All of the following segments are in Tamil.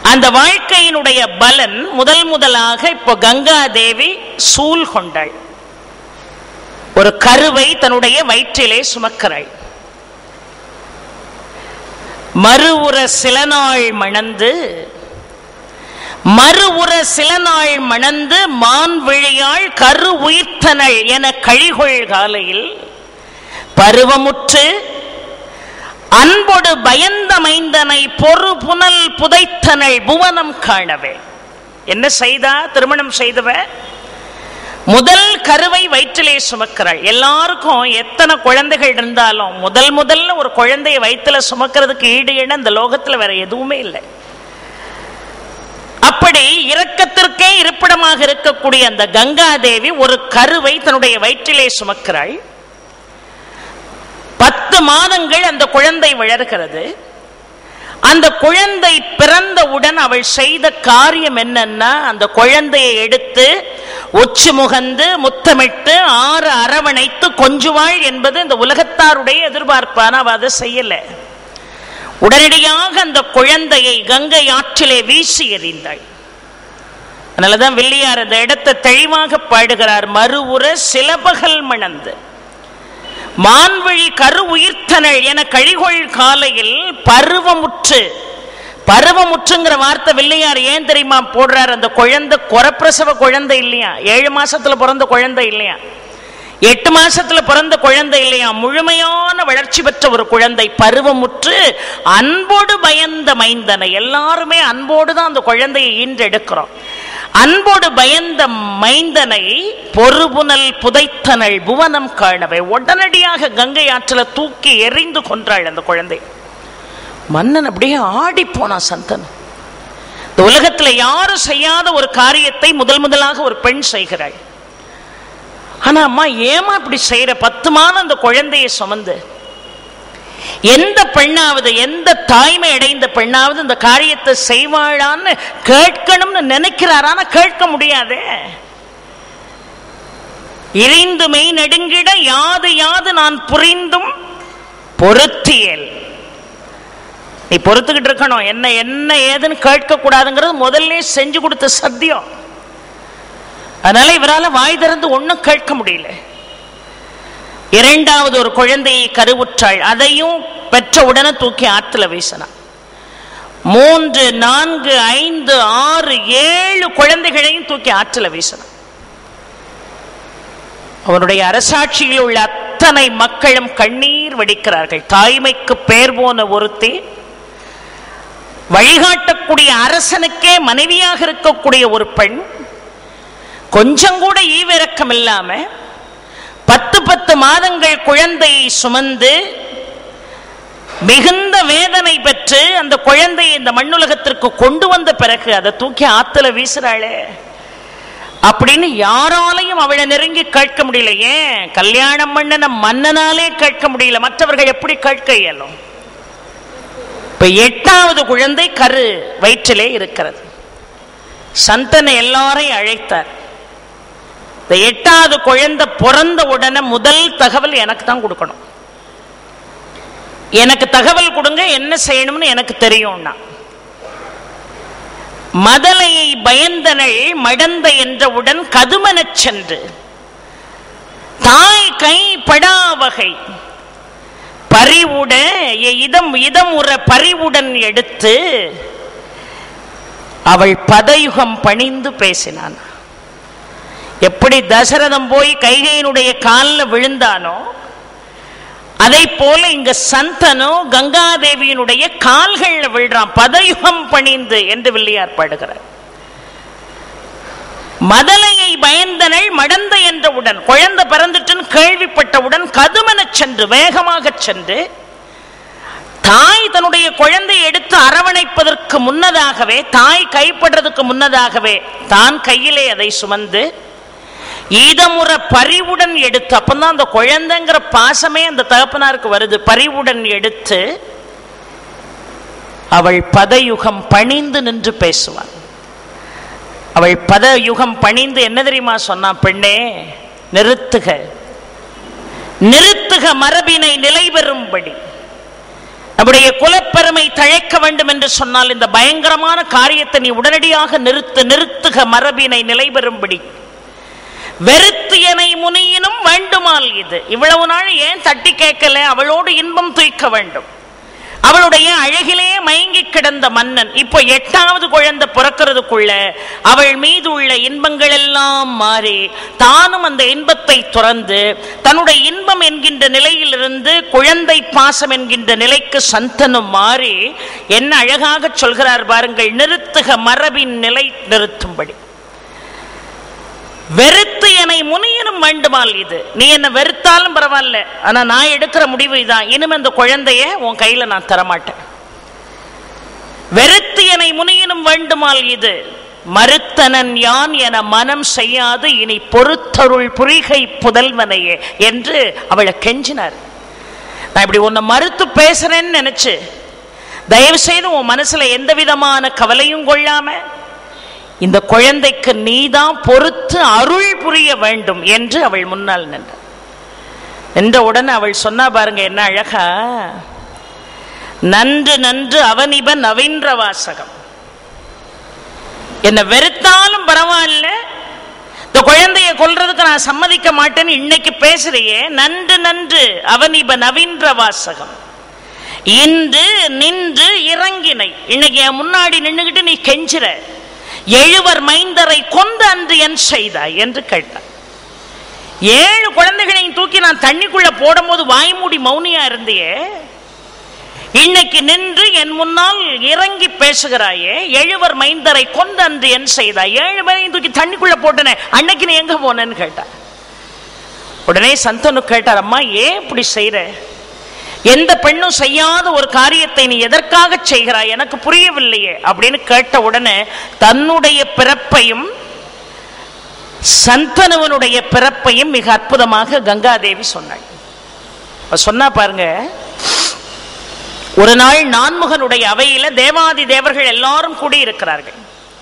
அந்த வாழ்க்கையினுடைய பலன் முதல் முதலாக இப்போ கங்கா தேவி சூல் கொண்டாள் ஒரு கருவை தன்னுடைய வயிற்றிலே சுமக்கிறாள் மறுவுற சில நாள் மணந்து மறுவுற சில நாள் மணந்து மான் விழியாள் கரு உயிர்த்தனள் என கழிகொள் காலையில் பருவமுற்று அன்பொடு பயந்த மைந்தனை பொறு புனல் புதைத்தனள் புவனம் காணவே என்ன செய்தா திருமணம் செய்தவ முதல் கருவை வயிற்றிலே சுமக்கிறாள் எல்லாருக்கும் எத்தனை குழந்தைகள் இருந்தாலும் முதல் முதல்ல ஒரு குழந்தைய வயிற்றுல சுமக்கிறதுக்கு ஈடு இணை இந்த லோகத்துல வேற எதுவுமே இல்லை அப்படி இரக்கத்திற்கே இருப்பிடமாக இருக்கக்கூடிய அந்த கங்கா தேவி ஒரு கருவை தன்னுடைய வயிற்றிலே சுமக்கிறாள் பத்து மாதங்கள் அந்த குழந்தை வளர்கிறது அந்த குழந்தை பிறந்தவுடன் அவள் செய்த காரியம் என்னன்னா அந்த குழந்தையை எடுத்து உச்சி முகந்து முத்தமிட்டு ஆறு அரவணைத்து கொஞ்சுவாள் என்பது இந்த உலகத்தாருடைய எதிர்பார்ப்பான அவ அதை செய்யல உடனடியாக அந்த குழந்தையை கங்கை ஆற்றிலே வீசி எறிந்தாள் அதனாலதான் வெள்ளியார் அந்த இடத்தை தெளிவாக பாடுகிறார் மறுவுற சிலபகல் மணந்து மான்வழி கரு உயிர்த்தனள் என கழிகொள் காலையில் பருவமுற்று பருவமுற்றுங்கிற வார்த்தை வெள்ளையார் ஏன் தெரியுமா போடுறார் அந்த குழந்தை குறப்பிரசவ குழந்தை இல்லையா ஏழு மாசத்துல பிறந்த குழந்தை இல்லையா எட்டு மாசத்துல பிறந்த குழந்தை இல்லையா முழுமையான வளர்ச்சி பெற்ற ஒரு குழந்தை பருவமுற்று அன்போடு பயந்த மைந்தனை எல்லாருமே அன்போடு தான் அந்த குழந்தையை ஈன்றெடுக்கிறோம் அன்போடு பயந்த மைந்தனை பொறுபுனல் புதைத்தனள் புவனம் காணவே உடனடியாக கங்கை ஆற்றில தூக்கி எறிந்து கொன்றாள் அந்த குழந்தை மன்னன் அப்படியே ஆடி போனான் சந்தன் இந்த உலகத்துல யாரும் செய்யாத ஒரு காரியத்தை முதல் முதலாக ஒரு பெண் செய்கிறாள் ஆனா அம்மா ஏமா இப்படி செய்யற பத்து மாதம் அந்த குழந்தையை சுமந்து எந்த பெண்ணாவது எந்த தாய்மை அடைந்த பெண்ணாவது இந்த காரியத்தை செய்வாளான்னு கேட்கணும்னு நினைக்கிறார் ஆனா கேட்க முடியாதே இறைந்து மெய் நெடுங்கிட யாது யாது நான் புரிந்தும் பொருத்தியல் நீ பொறுத்துக்கிட்டு இருக்கணும் என்ன என்ன ஏதுன்னு கேட்க கூடாதுங்கிறது முதல்ல செஞ்சு கொடுத்த சத்தியம் அதனால இவரால் வாய் திறந்து ஒன்றும் கேட்க முடியல இரண்டாவது ஒரு குழந்தையை கருவுற்றாள் அதையும் பெற்ற உடனே தூக்கி ஆற்றுல வீசினான் மூன்று நான்கு ஐந்து ஆறு ஏழு குழந்தைகளையும் தூக்கி ஆற்றுல வீசினான் அவனுடைய அரசாட்சியில் உள்ள அத்தனை மக்களும் கண்ணீர் வடிக்கிறார்கள் தாய்மைக்கு பேர் போன ஒருத்தி வழிகாட்டக்கூடிய அரசனுக்கே மனைவியாக இருக்கக்கூடிய ஒரு பெண் கொஞ்சம் கூட ஈவிரக்கம் இல்லாம பத்து பத்து மாதங்கள் குழந்தையை சுமந்து மிகுந்த வேதனை பெற்று அந்த குழந்தையை இந்த மண்ணுலகத்திற்கு கொண்டு வந்த பிறகு அதை தூக்கி ஆத்துல வீசுறாளே அப்படின்னு யாராலையும் அவளை நெருங்கி கேட்க முடியல ஏன் கல்யாணம் பண்ணன மன்னனாலே கேட்க முடியல மற்றவர்கள் எப்படி கேட்க இயலும் இப்ப எட்டாவது குழந்தை கரு வயிற்றிலே இருக்கிறது சந்தனை எல்லாரையும் அழைத்தார் இந்த எட்டாவது குழந்தை பிறந்த உடனே முதல் தகவல் எனக்கு தான் கொடுக்கணும் எனக்கு தகவல் கொடுங்க என்ன செய்யணும்னு எனக்கு தெரியும்னா மதலையை பயந்தனள் மடந்த என்றவுடன் கதுமனச் சென்று தாய் கை படாவகை பறிவுட இதம் இதம் உற பறிவுடன் எடுத்து அவள் பதயுகம் பணிந்து பேசினான் எப்படி தசரதம் போய் கைகையினுடைய காலில் விழுந்தானோ அதை போல இங்க சந்தனோ கங்காதேவியினுடைய கால்கள்ல விழுறான் பதயுகம் பணிந்து என்று வில்லியார் பாடுகிறார் மதலையை பயந்தனள் மடந்த என்றவுடன் குழந்தை பிறந்துட்டுன்னு கேள்விப்பட்டவுடன் கதுமெனச் சென்று வேகமாக சென்று தாய் தன்னுடைய குழந்தையை எடுத்து அரவணைப்பதற்கு முன்னதாகவே தாய் கைப்படுறதுக்கு முன்னதாகவே தான் கையிலே அதை சுமந்து ஈதமுற பரிவுடன் எடுத்து அப்பந்தான் அந்த குழந்தைங்கிற பாசமே அந்த தகப்பனாருக்கு வருது பரிவுடன் எடுத்து அவள் பதயுகம் பணிந்து நின்று பேசுவாள் அவள் பதயுகம் பணிந்து என்ன தெரியுமா சொன்னா பெண்ணே நிறுத்துக நிறுத்துக மரபினை நிலை பெறும்படி நம்முடைய குலப்பெருமை தழைக்க வேண்டும் என்று சொன்னால் இந்த பயங்கரமான காரியத்தை நீ உடனடியாக நிறுத்து நிறுத்துக மரபினை நிலைபெறும்படி வெறுத்து எனை முனியினும் வேண்டுமால் இது இவ்வளவு நாள் ஏன் தட்டி கேட்கல அவளோடு இன்பம் துய்க்க வேண்டும் அவளுடைய அழகிலே மயங்கி கிடந்த மன்னன் இப்போ எட்டாவது குழந்தை பிறக்கிறதுக்குள்ள அவள் மீது உள்ள இன்பங்கள் எல்லாம் மாறி தானும் அந்த இன்பத்தை துறந்து தன்னுடைய இன்பம் என்கின்ற நிலையிலிருந்து குழந்தை பாசம் என்கின்ற நிலைக்கு சந்தனம் மாறி என்ன அழகாக சொல்கிறார் பாருங்கள் நிறுத்துக மரபின் நிலை நிறுத்தும்படி வெறுத்து என்னை முனியனும் வேண்டுமால் இது நீ என்ன வெறுத்தாலும் பரவாயில்ல ஆனா நான் எடுக்கிற முடிவு இதான் இனிமே அந்த குழந்தைய உன் கையில நான் தரமாட்டேன் வெறுத்து என்னை முனியனும் வேண்டுமால் இது மறுத்தனன் யான் என மனம் செய்யாது இனி பொறுத்தருள் புரிகை புதல்வனையே என்று அவளை கெஞ்சினார் நான் இப்படி உன்னை மறுத்து பேசுறேன்னு நினைச்சு தயவு செய்து உன் மனசுல எந்த விதமான கவலையும் கொள்ளாம இந்த குழந்தைக்கு நீதான் பொறுத்து அருள் புரிய வேண்டும் என்று அவள் முன்னால் நின்றார் நின்ற உடனே அவள் சொன்னா பாருங்க என்ன அழகா நன்று நன்று அவனிப நவீன்ற வாசகம் என்ன வெறுத்தாலும் பரவாயில்ல இந்த குழந்தைய கொல்றதுக்கு நான் சம்மதிக்க மாட்டேன்னு இன்னைக்கு பேசுறியே நன்று நன்று அவனிப நவீன்ற வாசகம் இன்று நின்று இறங்கினை இன்னைக்கு என் முன்னாடி நின்னுகிட்டு நீ கெஞ்சுற எழுவர் மைந்தரை கொண்டு அன்று என் செய்தாய் என்று கேட்டார் ஏழு குழந்தைகளையும் தூக்கி நான் தண்ணிக்குள்ள போடும்போது வாய்மூடி மௌனியா இருந்தியே இன்னைக்கு நின்று என் முன்னால் இறங்கி பேசுகிறாயே எழுவர் மைந்தரை கொண்டு அன்று என் செய்தாய் ஏழு பேரையும் தூக்கி தண்ணிக்குள்ள போட்டனே அன்னைக்கு நீ எங்க போனேன்னு கேட்டார் உடனே சந்தனு கேட்டார் அம்மா ஏன் இப்படி செய்யற எந்த பெண்ணும் செய்யாத ஒரு காரியத்தை நீ எதற்காக செய்கிறாய் எனக்கு புரியவில்லையே அப்படின்னு கேட்ட உடனே தன்னுடைய பிறப்பையும் சந்தனுவனுடைய பிறப்பையும் மிக அற்புதமாக கங்காதேவி சொன்னாள் அவ சொன்னா பாருங்க ஒரு நாள் நான்முகனுடைய அவையில தேவாதி தேவர்கள் எல்லாரும் கூடியிருக்கிறார்கள்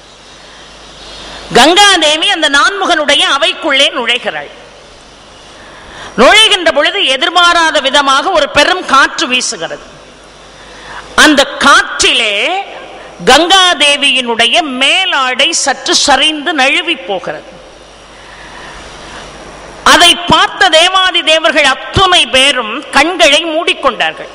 கங்காதேவி அந்த நான்முகனுடைய அவைக்குள்ளே நுழைகிறாள் நுழைகின்ற பொழுது எதிர்பாராத விதமாக ஒரு பெரும் காற்று வீசுகிறது அந்த காற்றிலே கங்காதேவியினுடைய மேலாடை சற்று சரிந்து நழுவி போகிறது அதை பார்த்த தேவாதி தேவர்கள் அத்துணை பேரும் கண்களை மூடிக்கொண்டார்கள்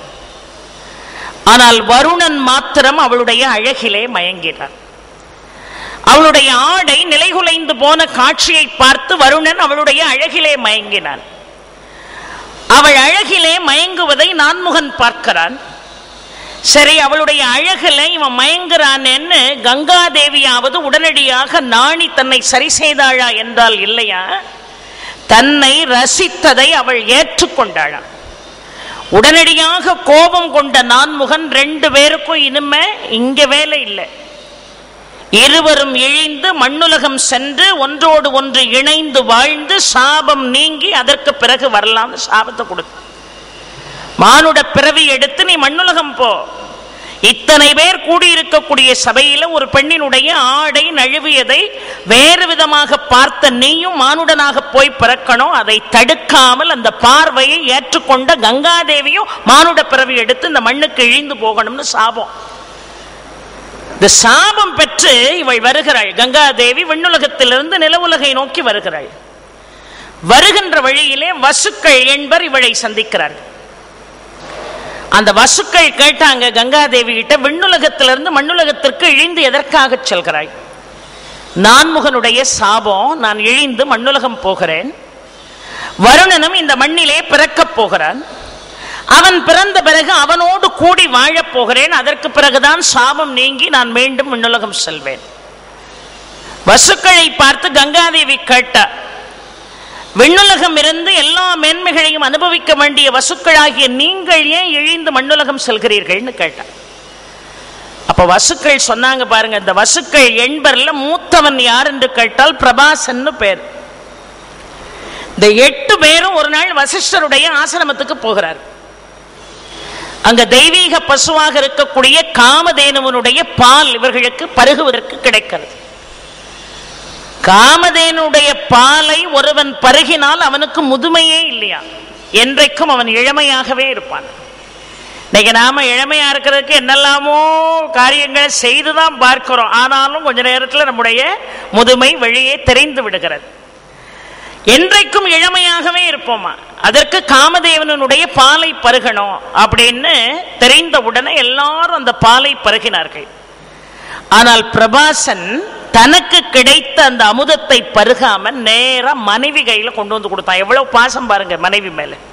ஆனால் வருணன் மாத்திரம் அவளுடைய அழகிலே மயங்கினார் அவளுடைய ஆடை நிலைகுலைந்து போன காட்சியை பார்த்து வருணன் அவளுடைய அழகிலே மயங்கினான் அவள் அழகிலே மயங்குவதை நான்முகன் பார்க்கிறான் சரி அவளுடைய அழகுல இவன் மயங்குறான்னு கங்காதேவியாவது உடனடியாக நாணி தன்னை சரி செய்தாளா என்றால் இல்லையா தன்னை ரசித்ததை அவள் ஏற்றுக்கொண்டாளாம் உடனடியாக கோபம் கொண்ட நான்முகன் ரெண்டு பேருக்கும் இனிமே இங்க வேலை இல்லை இருவரும் இழிந்து மண்ணுலகம் சென்று ஒன்றோடு ஒன்று இணைந்து வாழ்ந்து சாபம் நீங்கி அதற்கு பிறகு வரலாம்னு சாபத்தை கொடுத்து மானுட பிறவி எடுத்து நீ மண்ணுலகம் போ இத்தனை பேர் கூடியிருக்கக்கூடிய சபையில ஒரு பெண்ணினுடைய ஆடை நழுவியதை வேறு விதமாக பார்த்த நீயும் மானுடனாக போய் பிறக்கணும் அதை தடுக்காமல் அந்த பார்வையை ஏற்றுக்கொண்ட கங்காதேவியும் மானுட பிறவி எடுத்து இந்த மண்ணுக்கு இழிந்து போகணும்னு சாபம் இந்த சாபம் பெற்று இவள் வருகிறாள் கங்காதேவி விண்ணுலகத்திலிருந்து நிலவுலகை நோக்கி வருகிறாள் வருகின்ற வழியிலே வசுக்கள் என்பர் இவளை சந்திக்கிறார்கள் அந்த வசுக்கள் கேட்டாங்க கங்காதேவி கிட்ட விண்ணுலகத்திலிருந்து மண்ணுலகத்திற்கு இழிந்து எதற்காக செல்கிறாய் நான்முகனுடைய சாபம் நான் இழிந்து மண்ணுலகம் போகிறேன் வருணனும் இந்த மண்ணிலே பிறக்கப் போகிறான் அவன் பிறந்த பிறகு அவனோடு கூடி வாழப் போகிறேன் அதற்கு பிறகுதான் சாபம் நீங்கி நான் மீண்டும் விண்ணுலகம் செல்வேன் வசுக்களை பார்த்து கங்காதேவி கேட்டார் விண்ணுலகம் இருந்து எல்லா மேன்மைகளையும் அனுபவிக்க வேண்டிய வசுக்களாகிய நீங்கள் ஏன் இழிந்து மண்ணுலகம் செல்கிறீர்கள்னு கேட்டார் அப்ப வசுக்கள் சொன்னாங்க பாருங்க இந்த வசுக்கள் எண்பர்ல மூத்தவன் யார் என்று கேட்டால் பிரபாசன்னு பேர் இந்த எட்டு பேரும் ஒரு நாள் வசிஷ்டருடைய ஆசிரமத்துக்கு போகிறார் அங்க தெய்வீக பசுவாக இருக்கக்கூடிய காமதேனுவனுடைய பால் இவர்களுக்கு பருகுவதற்கு கிடைக்கிறது காமதேனுடைய பாலை ஒருவன் பருகினால் அவனுக்கு முதுமையே இல்லையா என்றைக்கும் அவன் இளமையாகவே இருப்பான் இன்னைக்கு நாம இளமையா இருக்கிறதுக்கு என்னெல்லாமோ காரியங்களை செய்துதான் பார்க்கிறோம் ஆனாலும் கொஞ்ச நேரத்தில் நம்முடைய முதுமை வெளியே தெரிந்து விடுகிறது என்றைக்கும் இளமையாகவே இருப்போமா அதற்கு காமதேவனுடைய பாலை பருகணும் அப்படின்னு தெரிந்த உடனே எல்லாரும் அந்த பாலை பருகினார்கள் ஆனால் பிரபாசன் தனக்கு கிடைத்த அந்த அமுதத்தை பருகாம நேரா மனைவி கையில கொண்டு வந்து கொடுத்தான் எவ்வளவு பாசம் பாருங்க மனைவி மேல